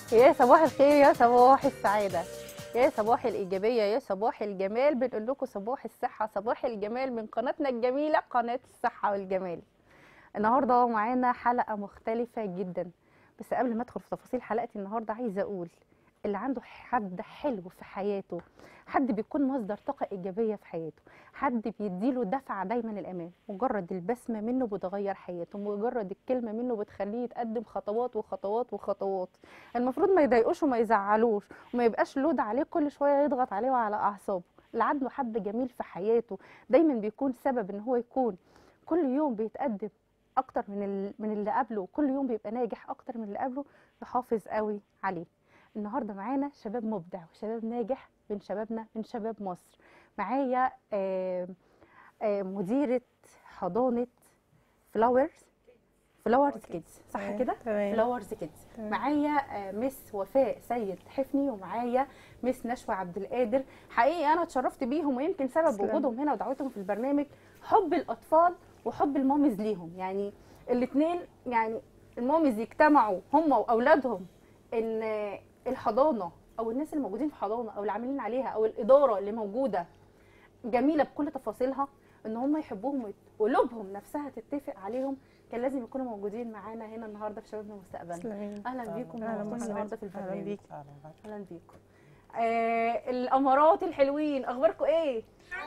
يا صباح الخير يا صباح السعادة يا صباح الإيجابية يا صباح الجمال بنقول لكم صباح الصحة صباح الجمال من قناتنا الجميلة قناة الصحة والجمال النهاردة معانا حلقة مختلفة جدا بس قبل ما ادخل في تفاصيل حلقتي النهاردة عايزة أقول اللي عنده حد حلو في حياته حد بيكون مصدر طاقة إيجابية في حياته حد بيديله دفعة دايما الأمان مجرد البسمة منه بتغير حياته مجرد الكلمة منه بتخليه يتقدم خطوات وخطوات وخطوات المفروض ما يضايقوش وما يزعلوش وما يبقاش لود عليه كل شوية يضغط عليه وعلى أعصابه اللي عنده حد جميل في حياته دايما بيكون سبب ان هو يكون كل يوم بيتقدم اكتر من ال- من اللي قبله كل يوم بيبقى ناجح اكتر من اللي قبله يحافظ قوي عليه النهارده معانا شباب مبدع وشباب ناجح من شبابنا من شباب مصر معايا آه، آه، مديرة حضانة فلاورز فلاورز كيدز صح تمام، كده؟ تمام. فلاورز كيدز تمام. معايا آه، مس وفاء سيد حفني ومعايا مس نشوى عبد القادر حقيقي انا اتشرفت بيهم ويمكن سبب تسلم. وجودهم هنا ودعوتهم في البرنامج حب الاطفال وحب المامز ليهم يعني الاثنين يعني المامز يجتمعوا هم واولادهم ان الحضانه او الناس اللي موجودين في حضانه او اللي عاملين عليها او الاداره اللي موجوده جميله بكل تفاصيلها ان هم يحبوهم وقلوبهم نفسها تتفق عليهم كان لازم يكونوا موجودين معانا هنا النهارده في شبابنا مستقبلنا تسلمي اهلا بيكم أهلا نورتوني بحضرتك. النهارده في أهلا البرنامج بيك. اهلا بيكم آه الامارات الحلوين اخباركم ايه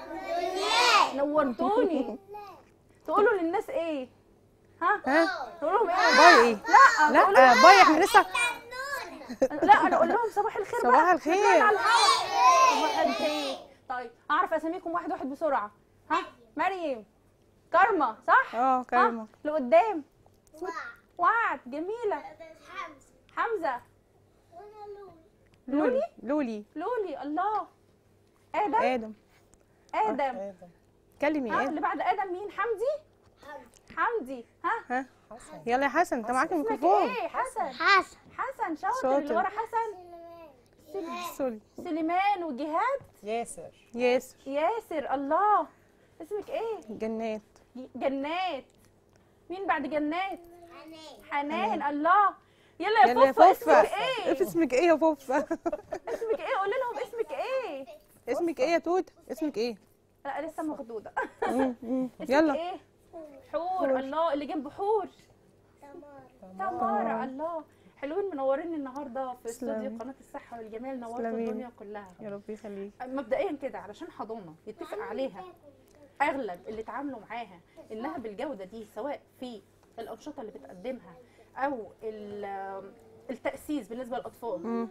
نورتوني تقولوا للناس ايه ها ها تقول لهم ايه باي ايه لا لا باي احنا لسه لا انا اقول لهم صباح الخير صباح بقى. الخير. نطلع على الهوا. صباح الخير طيب اعرف اساميكم واحد واحد بسرعه ها مريم كارما صح اه كريمه ها لقدام وعد جميله حمزه لولي لولي لولي الله ادم ادم ادم كلمي ها ادم اللي بعد ادم مين حمدي حمدي ها ها يلا يا حسن انت معاك اسمك الميكروفون ايه حسن حسن حسن شاطر شاطر. اللي ورا حسن سوري سليمان وجهاد ياسر ياسر ياسر الله اسمك ايه جنات جنات مين بعد جنات حنان الله يلا يا يلا يا فوفا فوفا اسمك ايه اسمك ايه يا فوفا اسمك ايه قولي لهم اسمك ايه اسمك ايه يا توت اسمك ايه لا لسه مخدوده مم، مم. اسمك يلا ايه حور الله اللي جنب حور تمارا الله حلوين منورين النهارده في استوديو تسلمي. قناه الصحه والجمال نورتوا تسلمي. الدنيا كلها يا رب يخليك مبدئيا كده علشان حضانه يتفق عليها اغلب اللي اتعاملوا معاها انها بالجوده دي سواء في الانشطه اللي بتقدمها او ال- التاسيس بالنسبه للاطفال مم.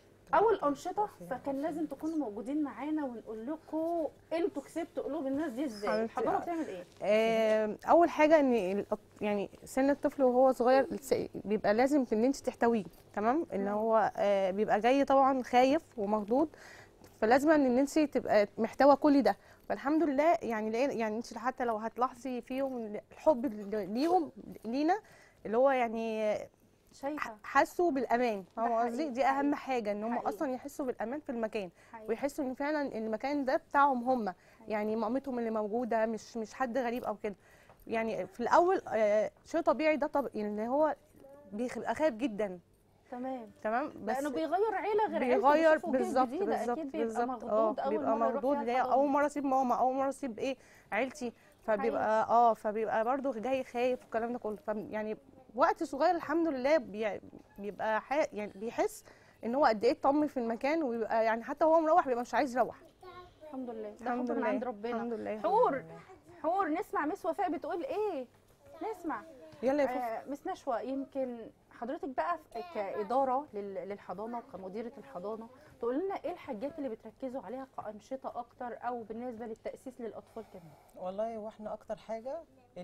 او الانشطه فكان لازم تكونوا موجودين معانا ونقول لكم انتوا كسبتوا قلوب الناس دي ازاي حبيبتي. الحضانه بتعمل ايه آه، اول حاجه ان الأط- يعني سن الطفل وهو صغير الس- بيبقى لازم ان انت تحتويه تمام ان هو آه، بيبقى جاي طبعا خايف ومخضوض فلازم ان انت تبقى محتوى كل ده فالحمد لله يعني لقينا يعني انت حتى لو هتلاحظي فيهم الحب ليهم لينا اللي هو يعني شايفه حسوا بالامان فاهمه حقيقي، قصدي دي اهم حقيقي، حاجه ان هم حقيقي. اصلا يحسوا بالامان في المكان حقيقي. ويحسوا ان فعلا المكان ده بتاعهم هم يعني مامتهم اللي موجوده مش مش حد غريب او كده يعني في الاول آه، شيء طبيعي ده طب ان هو بيبقى خايف جدا تمام تمام بس لانه بيغير عيله غير عيلته بيغير بيشوفوا جيل بالظبط جديد، بالظبط اكيد بيبقى بالظبط مخضوض اه اول بيبقى مره يروح مخضوض فيها اللي هي الحضانة. اول مره اسيب ماما اول مره اسيب ايه عيلتي فبيبقى اه فبيبقى برضو جاي خايف والكلام ده كله ف- يعني وقت صغير الحمد لله بي- بيبقى ح- يعني بيحس ان هو قد ايه اطمن في المكان ويبقى يعني حتى وهو مروح بيبقى مش عايز يروح الحمد لله ده الحمد حب من لله عند ربنا الحمد لله حور حور نسمع مس وفاء بتقول ايه نسمع يلا يا فوفو آه مس نشوى يمكن حضرتك بقى في- كإدارة لل- للحضانة وكمديرة الحضانة تقول لنا ايه الحاجات اللي بتركزوا عليها كأنشطة أكتر أو بالنسبة للتأسيس للأطفال كمان والله واحنا اكتر حاجه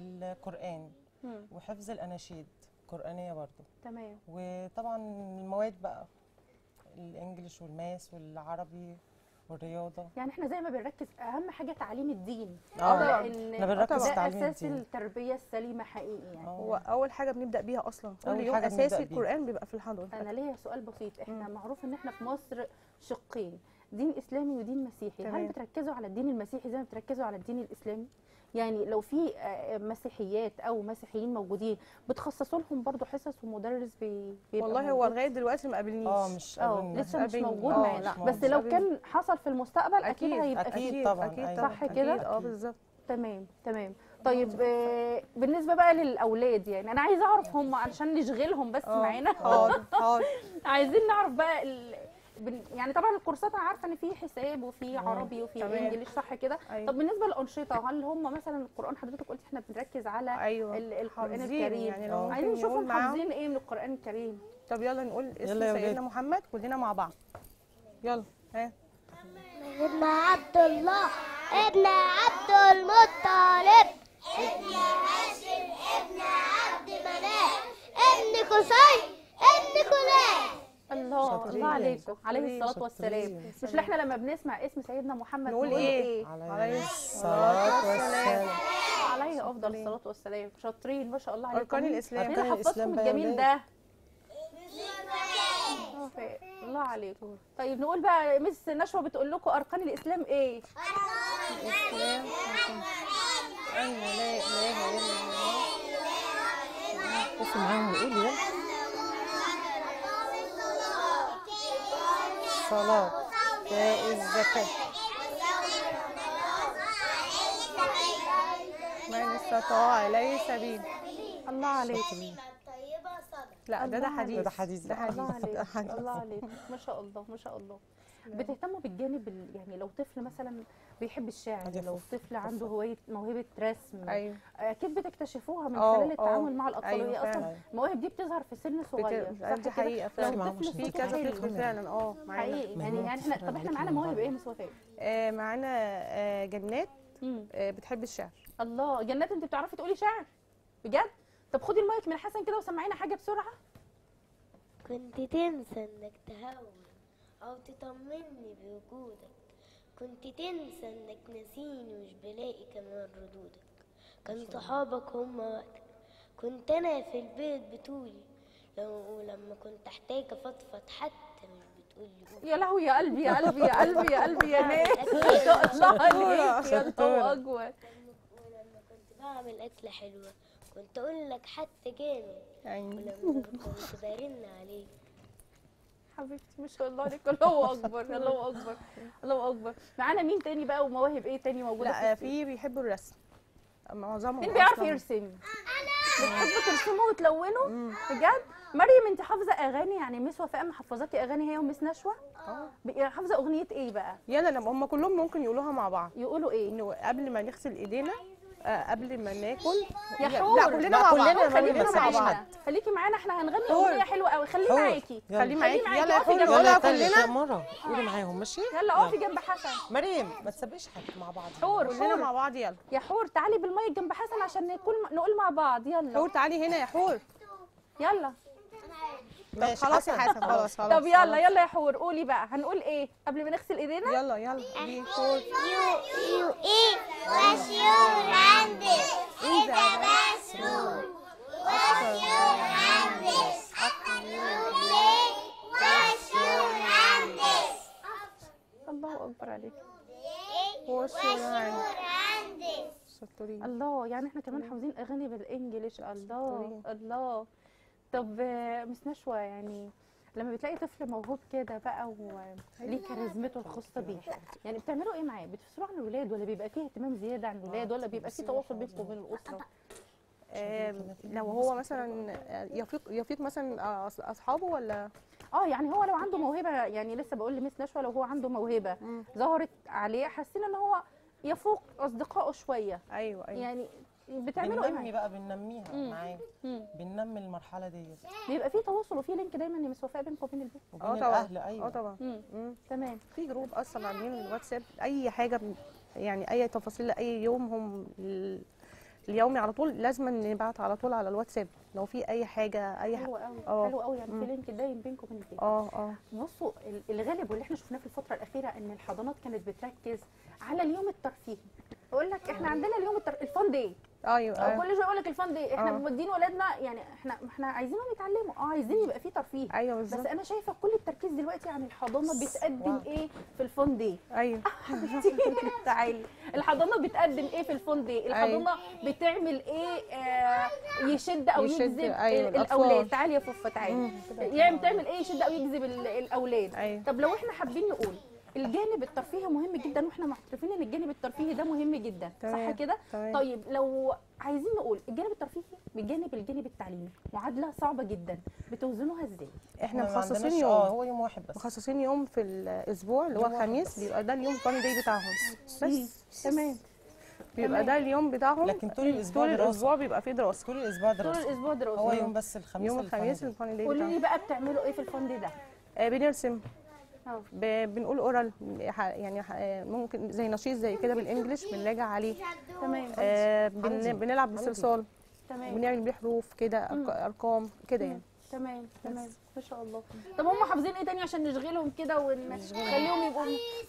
القران مم. وحفظ الاناشيد قرانيه برضو تمام وطبعا المواد بقى الانجليش والماس والعربي والرياضه يعني احنا زي ما بنركز أهم حاجة تعليم الدين اه لأن احنا بنركز ده تعليم أساس الدين التربية السليمة حقيقي يعني هو اول حاجه بنبدا بيها اصلا كل أول يوم حاجة بنبدأ اساسي بيها. القران بيبقى في الحضانه أنا ليا سؤال بسيط احنا معروف إن احنا في مصر شقين دين إسلامي ودين مسيحي هل تمام. بتركزوا على الدين المسيحي زي ما بتركزوا على الدين الإسلامي؟ يعني لو في آه، مسيحيات او مسيحيين موجودين بتخصصوا لهم برضو حصص ومدرس بي بيبقى والله هو موجود؟ لغايه دلوقتي ما قابلنيش اه مش اه قابلنا. لسه مش قابلني. موجود آه، معانا لا، بس مش لو قابلني. كان حصل في المستقبل اكيد أكيد، هيبقى أكيد فيه طبعاً، اكيد أيوة. طبعا صح أكيد، كده؟ اه بالظبط تمام تمام طيب آه، بالنسبه بقى للاولاد يعني انا عايزه اعرف هم علشان نشغلهم بس آه، معانا حاضر حاضر عايزين نعرف بقى ال... بن- يعني طبعا الكورسات انا عارفه ان في حساب وفي عربي وفي تمام. انجليش صح كده أيوة. طب بالنسبه للانشطه هل هم مثلا القران حضرتك قلت احنا بنركز على ايوه ال- القران حافظين، الكريم يعني لو آه. ممكن عايزين نقول نشوفهم معاهم حافظين ايه من القران الكريم طب يلا نقول اسم يلا يا سيدنا ولاد. محمد كلنا مع بعض يلا ها ابن عبد الله ابن عبد المطلب ابن هاشم ابن عبد مناف ابن قصي ابن كلاب الله شاطرين. الله عليكم عليه شاطرين. الصلاه والسلام شاطرين. مش اللي احنا لما بنسمع اسم سيدنا محمد نقول نقول إيه؟ ايه عليه الصلاة والسلام عليه افضل الصلاه والسلام شاطرين ما شاء الله عليكم أركان مين- الإسلام. مين أركان اللي الإسلام حفظكم بقى يا الجميل ولاد. ده الله عليكم طيب نقول بقى مس نشوى بتقول لكم اركان الاسلام ايه الإسلام أن لا إله إلا الله قفوا معاهم وقولي يلا الصلاة إيتاء الزكاة من استطاع إليه سبيل الله عليكم الطيبة صدقة لا ده ده الله حديث ده حديث ده بقى. الله حديث ده عليك حديث الله عليك ما شاء الله ما شاء الله بتهتموا بالجانب ال- يعني لو طفل مثلا بيحب الشعر هادية لو فوق. طفل عنده هوايه موهبه رسم أيوه اكيد بتكتشفوها من آه، خلال آه. التعامل مع الاطفال أيوه وهي اصلا فعلا. المواهب دي بتظهر في سن صغير بت- صح دي كده؟ حقيقة لو فعلا معاهم طفل عشان في صوته كذا حلو طفل فعلا اه معانا حقيقي ما يعني هو يعني طفل احنا طب احنا رجلك معانا من مواهب بره. ايه يا مس وفاء؟ آه، معانا آه، جنات مم. آه، بتحب الشعر الله جنات انت بتعرفي تقولي شعر بجد؟ طب خدي المايك من حسن كده وسمعينا حاجه بسرعه كنت تنسى انك تهون او تطمني بوجودك كنت تنسى انك نسيني مش بلاقي كمان ردودك كان صحابك هم وقتك كنت انا في البيت بتولي لو لما كنت احتاج افضفض حتى مش بتقولي قولي يا لهوي يا قلبي يا قلبي يا قلبي يا قلبي يا ناس ما شاء الله عليك يا الله اكبر ولما كنت بعمل اكله حلوه كنت اقول لك حتى جامد يعني ولما كنت برن عليك حبيبتي ما شاء الله عليك الله اكبر الله اكبر الله اكبر معانا مين تاني بقى ومواهب ايه تاني موجوده لا آه، في في بيحبوا الرسم معظمهم مين بيعرف أصلاً. يرسم بتحبوا ترسموا وتلونوا بجد مريم انت حافظه اغاني يعني مس وفاء محفظاكي اغاني هي ومس نشوى اه ب- حافظه اغنيه ايه بقى يلا لما هم كلهم ممكن يقولوها مع بعض يقولوا ايه انه قبل ما نغسل ايدينا آه، قبل ما ناكل يا لا حور كلنا لا، مع كلنا بعض مريم كلنا ما مع تسيبيش بعض حد. خليكي معانا احنا هنغني حور. اغنيه حلوه قوي خليه حور. معاكي يلا. خليه معاكي معاكي، يلا يا اقفي حور جنب يلا يلا كلنا يا مرة قولي معاهم ماشي يلا اقفي جنب حسن مريم ما تسبيش حد مع بعض حور كلنا حور مع بعض يلا يا حور تعالي بالمايك جنب حسن عشان نقول نقول مع بعض يلا حور تعالي هنا يا حور يلا طب ماشي خلاص يا حسن خلاص خلاص طب يلا يلا يا حور قولي بقى هنقول ايه قبل ما نغسل ايدينا يلا يلا دي حور يو يو ايه مشهور عندك انت مسؤول مشهور عندك ليه مشهور عندك الله اكبر عليك هو الشورى عندك شطورين الله يعني احنا كمان حافظين اغاني بالانجليش الله شطورين. الله طب آه، مس نشوى يعني لما بتلاقي طفل موهوب كده بقى وليه كاريزمته الخاصه بيه يعني بتعملوا ايه معاه بتفصلوا عن الولاد ولا بيبقى فيه اهتمام زياده عن الولاد ولا بيبقى فيه تواصل بينكم وبين الاسره آه، لو هو مثلا آه، يفيق يفيق مثلا آه، أص- اصحابه ولا اه يعني هو لو عنده موهبه يعني لسه بقول لمس نشوى لو هو عنده موهبه مم. ظهرت عليه حاسين ان هو يفوق اصدقائه شويه ايوه ايوه يعني بتعملوا ايه بننمي معاه؟ بقى بننميها مم. معاه مم. بننمي المرحلة ديت بيبقى فيه تواصل وفيه لينك دايما يا مس وفاء بينكم وبين البيت وبين اه طبعا الأهل أيوة اه طبعا مم. مم. تمام في جروب اصلا عاملين الواتساب اي حاجه بن- يعني اي تفاصيل اي يوم هم ال- اليومي على طول لازم نبعت على طول على الواتساب لو في اي حاجه اي حلو حاجه قوي اه. حلو قوي يعني في مم. لينك دايم بينكم وبين البيت اه اه بصوا ال- الغالب واللي احنا شفناه في الفتره الاخيره ان الحضانات كانت بتركز على اليوم الترفيهي بقول لك احنا عندنا اليوم التر... الفان داي ايوه او أيوة. كل شويه يقول لك الفان دي احنا آه. مودين ولادنا يعني احنا احنا عايزينهم يتعلموا اه عايزين يبقى في ترفيه ايوه بس بالظبط انا شايفه كل التركيز دلوقتي عن الحضانه بتقدم واو. ايه في الفان دي ايوه حبيبتي تعالي الحضانه بتقدم ايه في الفون دي الحضانه بتعمل ايه آه يشد او يشد، يجذب أيوة، ال- الأطفال. الاولاد تعالي يا فوفا تعالي يعني بتعمل ايه يشد او يجذب ال- الاولاد أيوة. طب لو احنا حابين نقول الجانب الترفيهي مهم جدا واحنا معترفين ان الجانب الترفيهي ده مهم جدا صح تمام، كده تمام. طيب لو عايزين نقول الجانب الترفيهي بجانب الجانب التعليمي معادله صعبه جدا بتوزنوها ازاي احنا ما مخصصين عندناش- اه يوم هو يوم واحد بس مخصصين يوم في الاسبوع اللي هو يوم واحد الخميس بس. بيبقى ده اليوم فان داي بتاعهم بس تمام بيبقى تمام. ده اليوم بتاعهم لكن طول الاسبوع طول دراسه الاسبوع بيبقى فيه دراسه طول الاسبوع طول دراسه الاسبوع دراسه هو يوم بس الخميس يوم الفن الخميس دي. الفان داي قولوا لي بتاعهم بقى بتعملوا ايه في الفون دي ده آه بنرسم أهو. ب- بنقول اورال ح- يعني ح- آه، ممكن زي نشيط زي كده بالانجلش بنراجع عليه تمام آه بن بنلعب بالصلصال تمام بنعمل بيه حروف كده أرق- ارقام كده يعني تمام تمام ما شاء الله طب هم حافظين ايه تاني عشان نشغلهم كده ونخليهم يبقوا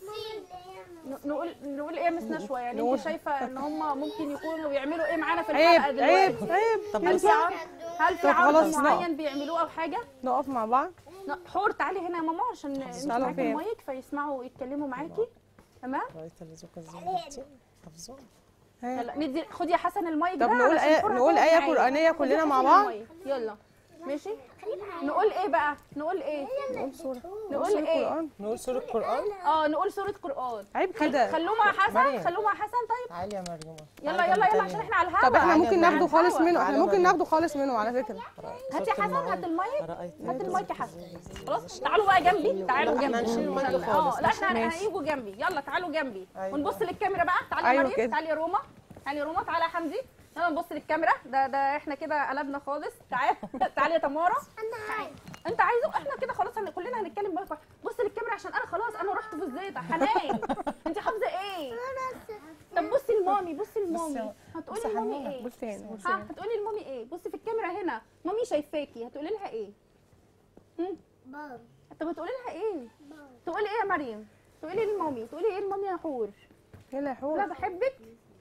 ن- نقول نقول ايه يا مس نشوى يعني انت نقول. شايفه ان هم ممكن يكونوا بيعملوا ايه معانا في عيب الحلقه عيب دلوقتي عيب طب هل بص في عرض هل في طب عرض خلاص، معين بيعملوه او حاجه نقف مع بعض ن- حور تعالي هنا يا ماما عشان انت تعالوا معاكي فين؟ المايك فيسمعوا يتكلموا معاكي تمام رأيت الذوق الزين حافظون ها. يلا ندي خدي يا حسن المايك طب ده نقول علشان آية- حور نقول هتقعد آية معايا. قرآنية خدي كلنا يا مع حسن بعض؟ المايك. يلا ماشي نقول ايه بقى نقول ايه نقول سورة نقول سورة ايه القرآن نقول سورة القرآن اه نقول سورة قرآن عيب كده خلوه مع حسن مريم. خلوه مع حسن طيب تعالي يا مريم يلا تعالي يلا جنب يلا تاني. عشان احنا على الهوا طب احنا تعالى ممكن يا ناخده مريم. خالص منه احنا تعالى ممكن مريم. ناخده خالص منه على فكرة هات يا سورة حسن هات المعون. المايك رأيت هات الذوق المايك يا حسن الزين. خلاص تعالوا بقى جنبي تعالوا لا، احنا جنبي هنشيل المايك عشان- خالص. اه لا احنا ماشي. هيجوا جنبي يلا تعالوا جنبي أيوة. ونبص للكاميرا بقى تعالي يا أيوة مريم كده. تعالي يا روما تعالي يا روما تعالي يا حمدي يلا نبص للكاميرا ده ده احنا كده قلبنا خالص تعالي تعالي يا تمارا انت عايزه احنا كده خلاص هن... كلنا هنتكلم بقى بص للكاميرا عشان انا خلاص انا رحت في الزيطه حنان انت حافظه ايه طب بصي لمامي بصي لمامي بصي- هتقولي بصي لمامي حنان. ايه بص تاني بص ها تاني هتقولي لمامي ايه بصي في الكاميرا هنا مامي شايفاكي هتقولي لها ايه هم؟ طب هتقولي لها ايه تقولي ايه يا مريم تقولي لمامي تقولي ايه لمامي يا حور يلا يا لا حور بحبك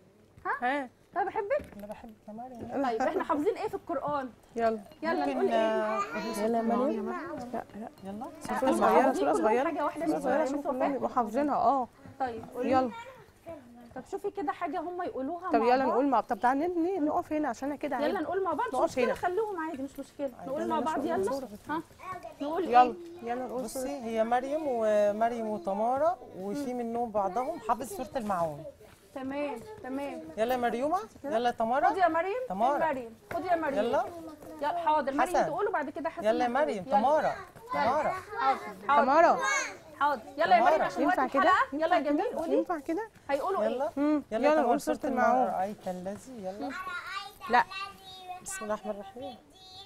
ها لا بحبك انا بحب يا مريم طيب احنا حافظين ايه في القران يلا يلا نقول ممكن ايه آه، يلا يا مريم لا لا يلا سورة صغيرة حافظين سورة كلهم صغيرة حاجه واحده سورة مش صغيرة مش عشان كلهم وفاء؟ يبقوا حافظينها اه طيب قولي يلا طب شوفي كده حاجه هم يقولوها طب مع يلا بعض. نقول مع طب تعالى ن- ن- نقف هنا عشان أنا كده يلا عيب نقول مع بعض مش نقف مشكله هنا. خلوهم عادي مش مشكله نقول يلا مع نشوف بعض يلا الصورة. ها نقول يلا ايه يلا نقول بصي سورة هي مريم ومريم وتمارا وفي منهم بعضهم حافظ سورة المعون تمام تمام يلا يا مريومة يلا يا خدي تمارا يا مريم تمارا. خدي مريم خدي يا مريم يلا يلا حاضر مريم حسن. تقولوا بعد كده حسن يلا يا يقول. مريم يلا. تمارا تمارا حاضر حاضر تمارا حاضر يلا يا مريم تمارا. عشان وقت ينفع كده الحلقه يلا يا جميل قولي ينفع كده هيقولوا ايه يلا مم. يلا يلا يا نقول تمارا سورة سورة المعون المعون رأيت الذي يلا لا بسم الله الرحمن الرحيم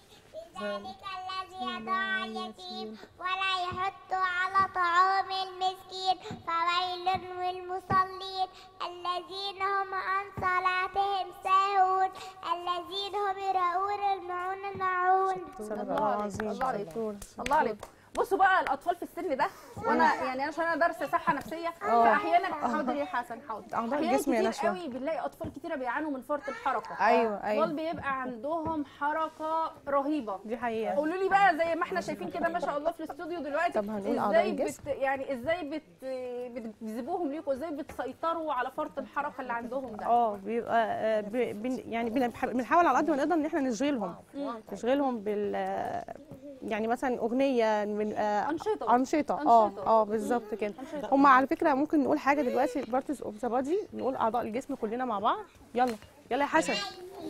ذلك الذي يدعى اليتيم ولا يحض على طعام المسكين فويل للمصلين الذين هم عن صلاتهم ساهون الذين هم يراؤون المعون المعون صدق الله الله عليك، العظيم الله عليك. شكور. الله عليكم بصوا بقى الاطفال في السن ده وانا يعني عشان انا دارسه صحه نفسيه فاحيانا حاضر يا حسن حاضر أعضاء احيانا الجسم يا كتير نشوى. قوي بنلاقي اطفال كتيره بيعانوا من فرط الحركه أيوة، اطفال أيوة. بيبقى عندهم حركه رهيبه دي حقيقة قولوا لي بقى زي ما احنا شايفين كده ما شاء الله في الاستوديو دلوقتي طب هنقول أعضاء ازاي الجسم؟ بت يعني ازاي بت بتجذبوهم ليكم ازاي بتسيطروا على فرط الحركه اللي عندهم ده اه بيبقى آه، ب- بن- يعني بنح- بنحاول على قد ما نقدر ان احنا نشغلهم نشغلهم بال آه، يعني مثلا اغنيه من آه، أنشطة. انشطه اه أنشطة. اه بالظبط كده أنشطة. هم على فكره ممكن نقول حاجه دلوقتي بارتس اوف ذا بادي نقول اعضاء الجسم كلنا مع بعض يلا يلا يا حسن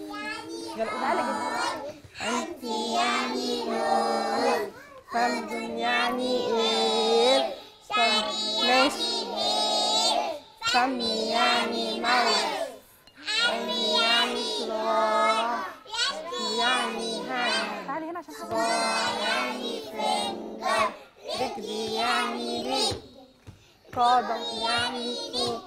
يلا تعالى كده انت يعني نور فم يعني ايه فم ماشي فم يعني موت قلب يعني صراع يعني هم تعالي هنا عشان حسن يعني فنجان رجلي يعني ليه قدم يعني فوق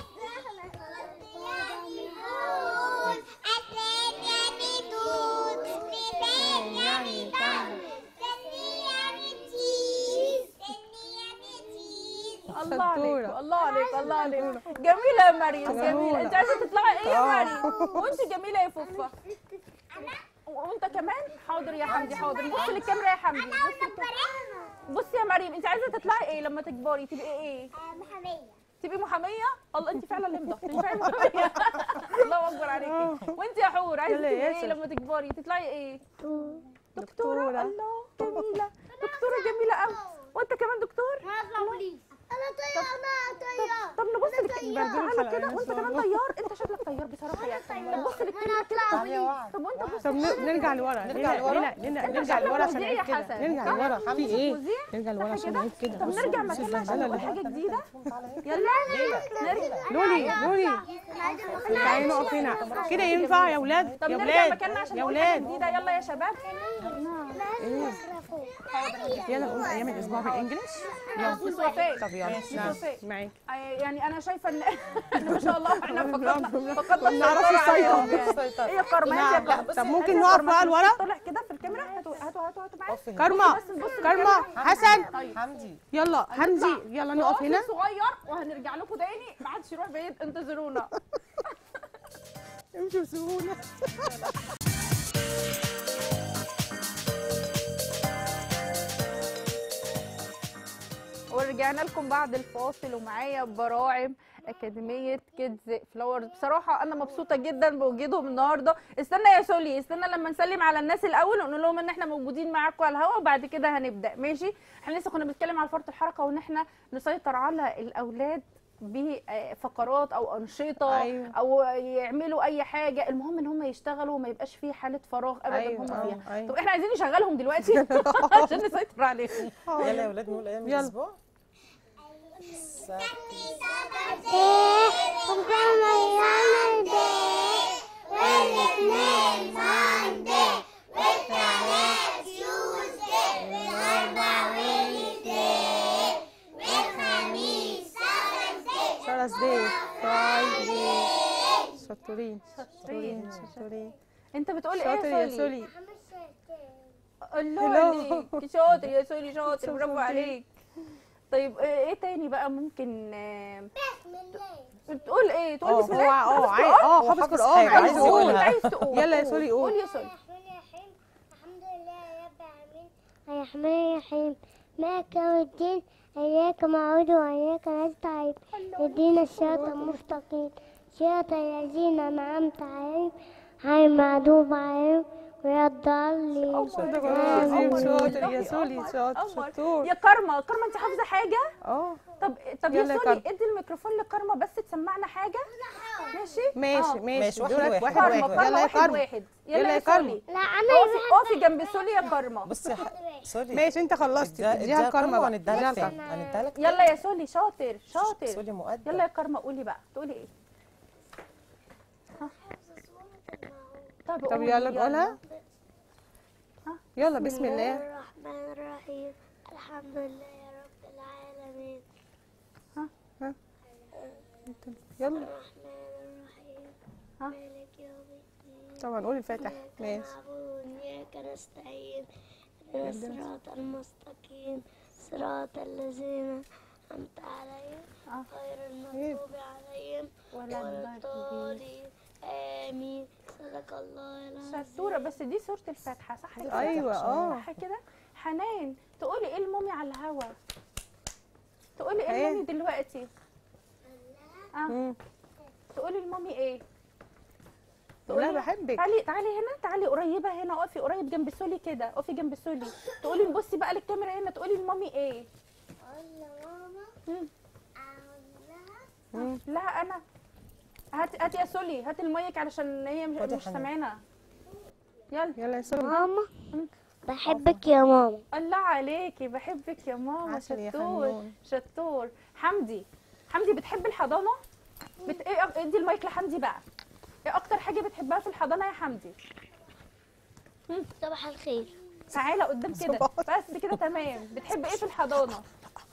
يعني فم الله عليك شطورة. الله عليك الله عليك جميله يا مريم جميله جميلة. انت عايزه تطلعي ايه يا آه. مريم وانت جميله يا فوفا وانت كمان حاضر يا حمدي حاضر بص للكاميرا يا حمدي بص للكاميرا. بصي يا مريم انت عايزه تطلعي ايه لما تكبري تبقي ايه محامية تبقي محاميه الله انت فعلا لمضه تنفعي محاميه الله اكبر عليكي وانت يا حور عايزه يلا يا تبقي ايه ياسر. لما تكبري تطلعي ايه دكتوره دكتورة. الله جميله دكتوره جميله قوي وانت كمان دكتور أنا طيارة أنا طيارة طب نبص للكاميرا برضو تعالى كده الحلقة وانت إن شاء كمان الله. طيار انت شكلك طيار بصراحه يعني طب بص للكاميرا كده تعالي يا وعد طب وانت بص طب ن- نرجع لورا نرجع ليه- لورا؟ ليه- ليه- انت نرجع شكلك لورا عشان مذيع نعيد يا كده حسن. نرجع صح؟ لورا في ايه مذيع؟ نرجع لورا عشان نعيد كده طب نرجع مكاننا عشان نقول حاجه جديده يلا نرجع لولي لولي تعالي نقف هنا كده ينفع يا ولاد طب يا نرجع ولاد مكاننا عشان يا نقول حاجه ولاد جديده يلا يا شباب يلا نقول ايام الاسبوع بالانجلش يلا مش وفاء طب يلا مش نعم وفاء معاك آه، يعني انا شايفه ان إن ما شاء الله احنا فقدنا فقدنا ما بنعرفش السيطرة نسيطر. عليهم. نسيطر. ايه كرمه نعم. هاتي يا كرمة. طب ممكن هاتي يا نقف كرمة. بقى لورا؟ طلع كده في الكاميرا هاتوا هاتوا هاتوا هاتوا معايا قفي. كرمة بس نبص كرمة حسن طيب حمدي يلا حمدي يلا نقف هنا فاصل صغير وهنرجع لكم تاني ما حدش يروح بعيد انتظرونا امشوا بسهولة ورجعنا لكم بعد الفاصل ومعايا براعم أكاديمية كيدز فلاورز بصراحة أنا مبسوطة جدا بوجودهم النهاردة استنى يا سولي استنى لما نسلم على الناس الأول ونقول لهم إن إحنا موجودين معاكم على الهوا وبعد كده هنبدأ ماشي إحنا لسه كنا بنتكلم على فرط الحركة وإن إحنا نسيطر على الأولاد بفقرات او انشطه أيوة. او يعملوا اي حاجه المهم ان هم يشتغلوا وما يبقاش في حاله فراغ ابدا أيوة، هم آه، فيها أيوة. طب احنا عايزين نشغلهم دلوقتي عشان نسيطر عليهم يلا يا ولاد نقول ايام يلا. الاسبوع Thursday Friday شطورين شطورين شطورين انت بتقول ايه شاطر يا يا سولي سولي الله Hello. عليك شاطر يا سولي شاطر شاطر برافو فيك. عليك طيب ايه إيه تاني بقى ممكن آه، تقول ايه تقول اه بسم هو الله اه حافظ عاي- قرآن؟ اه هو حافظ حافظ قرآن حاجة، عايز عايز يقول يقولها. عايز تقول يلا يا سولي قول. قول يا سولي الحمد لله يا رب العالمين الرحمن الرحيم مالك يوم الدين إياك نعبد وإياك نستعين اهدنا الصراط المستقيم صراط الذين أنعمت عليهم غير المغضوب عليهم ولا الضالين صدق الله العظيم شاطر يا سولي شاطر قمر. شطور يا كارما كارما انت حافظه حاجه اه طب طب يا يلا يا سولي كارما. ادي الميكروفون لكارما بس تسمعنا حاجه ماشي ماشي آه. ماشي ماشي، واحد دورك واحد. واحد كارما واحد كارما يلا يا واحد كارما واحد يلا يلا يا يا كارما. سولي لا أنا اقفي اقفي جنب سولي يا كارما بصي يا ح- سوري ماشي انت خلصتي اديها- اديها الكرمة بقى وهنديها اديها لك تاني الكرمة هنديها لك يلا يا سولي شاطر شاطر سوري مؤدب يلا يا كارما قولي بقى تقولي ايه ها؟ طب طب قولي، يلا نقولها يلا بسم بسم الله الرحمن الرحيم الحمد لله يا رب العالمين يلا الرحمن الرحيم ها؟ مالك يوم الدين طبعا قول الفاتح إياك ماشي نعبد وإياك نستعين اهدنا الصراط المستقيم صراط الذين أنعمت عليهم آه. غير المغضوب عليهم ولا ولا الضالين الضالين آمين صدق الله العظيم شطوره بس دي سوره الفاتحه صح كده ايوه اه صح كده حنان تقولي ايه المامي على الهوا تقولي ايه إيه؟ المامي دلوقتي اه مم. تقولي المامي ايه لا بحبك تعالي تعالي هنا تعالي قريبه هنا اقفي قريب جنب سولي كده اقفي جنب سولي تقولي بصي بقى للكاميرا هنا تقولي لمامي ايه مم. مم. لا انا هات هات يا سولي هات المايك علشان هي مش, خدي مش حنان. سامعانا يلا يلا يا سولي ماما بحبك يا ماما الله عليكي بحبك يا ماما عسل يا شطور فنون. شطور حمدي حمدي بتحب الحضانه بت... ايه أك- ادي المايك لحمدي بقى ايه اكتر حاجه بتحبها في الحضانه يا حمدي صباح الخير تعالى قدام كده بس كده تمام بتحب ايه في الحضانه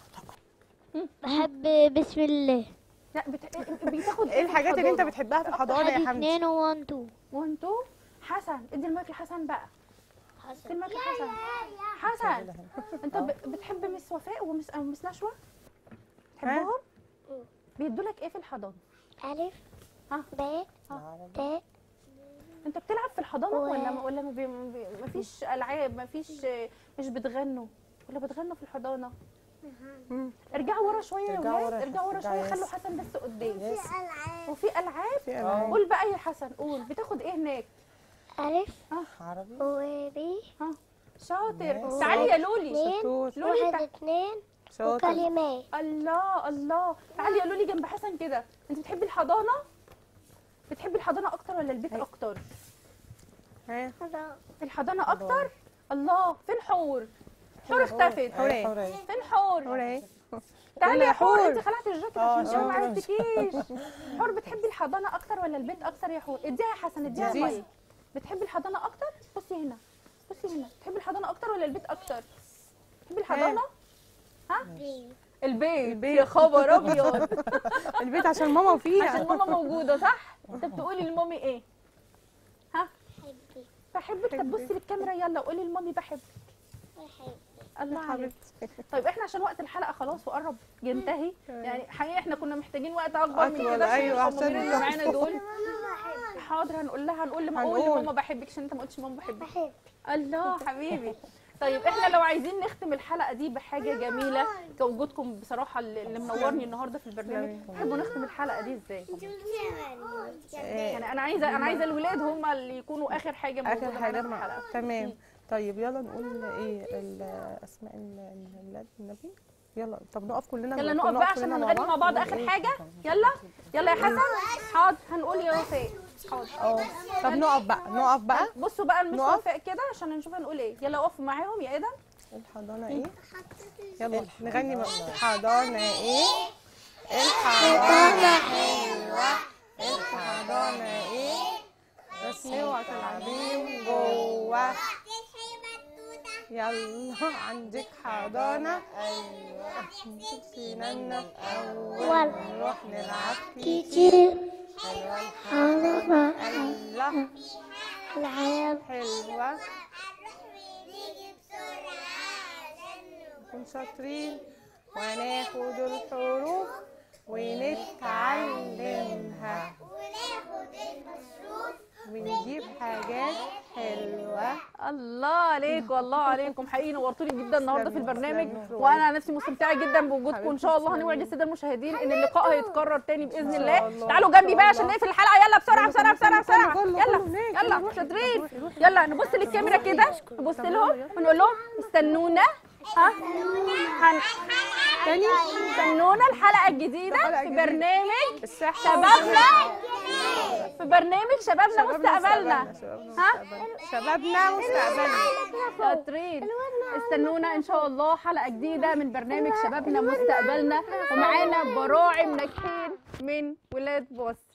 بحب بسم الله لا بت... بتاخد ايه الحاجات اللي انت الحضانة؟ بتحبها في الحضانه يا واحد حمدي اتنين وان تو وانتو حسن ادي المايك لحسن بقى ادي حسن المايك لحسن حسن انت ب... بتحب مس وفاء ومس أو مس نشوى تحبهم بيدولك ايه في الحضانه ألف ها. ب ت انت بتلعب في الحضانه و- ولا ما ولا ما, بي... ما بي- ما فيش العاب ما فيش مش بتغنوا ولا بتغنوا في الحضانه مم. ارجعوا ورا شويه يا ارجعوا ولاد ورا يا ارجعوا ورا حسن. شويه ارجع يا خلوا ياسر. حسن بس قدام يس وفي العاب في آه. ألعاب. قول بقى يا حسن قول بتاخد ايه هناك ألف عربي و ب ها شاطر يس. تعالي يا لولي اتنين شطور لولي واحد تع- اتنين شاطر وكلمات الله الله تعالي يا لولي جنب حسن كده انت بتحبي الحضانه بتحبي الحضانه اكتر ولا البيت أي. اكتر ها الحضانه اكتر الله فين حور حور اختفت حورية. حورية فين حور حورية تعالي يلا يا يا حور حور. انت خلعتي الجاكيت اه، عشان الجو ما عشان كده عرفتكيش حور بتحبي الحضانه اكتر ولا البيت اكتر يا حور اديها يا حسن اديها اديها. الميه بتحبي الحضانه اكتر بصي هنا بصي هنا بتحبي الحضانه اكتر ولا البيت اكتر بتحبي الحضانه البيت البيت. يا خبر ابيض البيت عشان ماما فيها عشان ماما موجوده صح انت بتقولي لمامي ايه ها حبي بحبك طب بصي للكاميرا يلا وقولي لمامي بحبك بحب الله عليك حبيبتي طيب احنا عشان وقت الحلقه خلاص وقرب ينتهي يعني حقيقي احنا كنا محتاجين وقت اكبر من أطول، كده عشان أيوة، المصورين عشان اللي معانا دول حاضر هنقول لها هنقول لما اقول هنقول. لماما بحبك عشان انت ما قلتش ماما بحبك بحب الله حبيبي طيب احنا لو عايزين نختم الحلقه دي بحاجه جميله كوجودكم بصراحه اللي اللي منورني النهارده في البرنامج تحبوا نختم الحلقه دي ازاي يعني انا عايزه انا عايزه الولاد هم اللي يكونوا اخر حاجه موجوده اخر معانا حاجه في مع- الحلقه تمام طيب يلا نقول ايه ال- اسماء ال- الولاد النبي يلا طب نقف كلنا يلا نقف نقف بقى كلنا عشان هنغني مع بعض نقول اخر إيه؟ حاجه يلا يلا يا حسن حاضر هنقول يا وفاء حاضر اه طب نقف بقى نقف بقى بصوا بقى المس نقف. وفاء كده عشان نشوف هنقول ايه يلا وقفوا معاهم يا ادم الحضانه ايه يلا نغني بقى الحضانه ايه الحضانه حلوه الحضانه ايه بس اوعى تلعبيهم جوه يلا عندك حضانه ايوه نشوف سنانا في اول نروح نلعب كتير ايوه حضانة الله العالم حلوه نكون شاطرين وناخد الحروف ونتعلمها ونجيب حاجات حلوة الله عليك والله عليكم حقيقي نورتوني جدا النهارده في تسلمي، البرنامج تسلمي. وانا نفسي مستمتعه جدا بوجودكم ان شاء الله حبيبتي، هنوعد الساده المشاهدين ان اللقاء هيتكرر تاني باذن شاء الله الله، تعالوا إن جنبي شاء بقى عشان الله. نقفل الحلقه يلا بسرعه بسرعه بسرعه بسرعه كله، كله، يلا كله هناك، يلا روحي، شاطرين روحي، روحي. يلا نبص للكاميرا كده نبص لهم ونقول لهم استنونا ها هن... تاني استنونا الحلقه الجديده الحلقة في الجديدة. برنامج الصحة شبابنا في برنامج شبابنا مستقبلنا ها شبابنا مستقبلنا شاطرين استنونا ان شاء الله حلقه جديده من برنامج شبابنا مستقبلنا ومعانا براعم ناجحين من ولاد بوس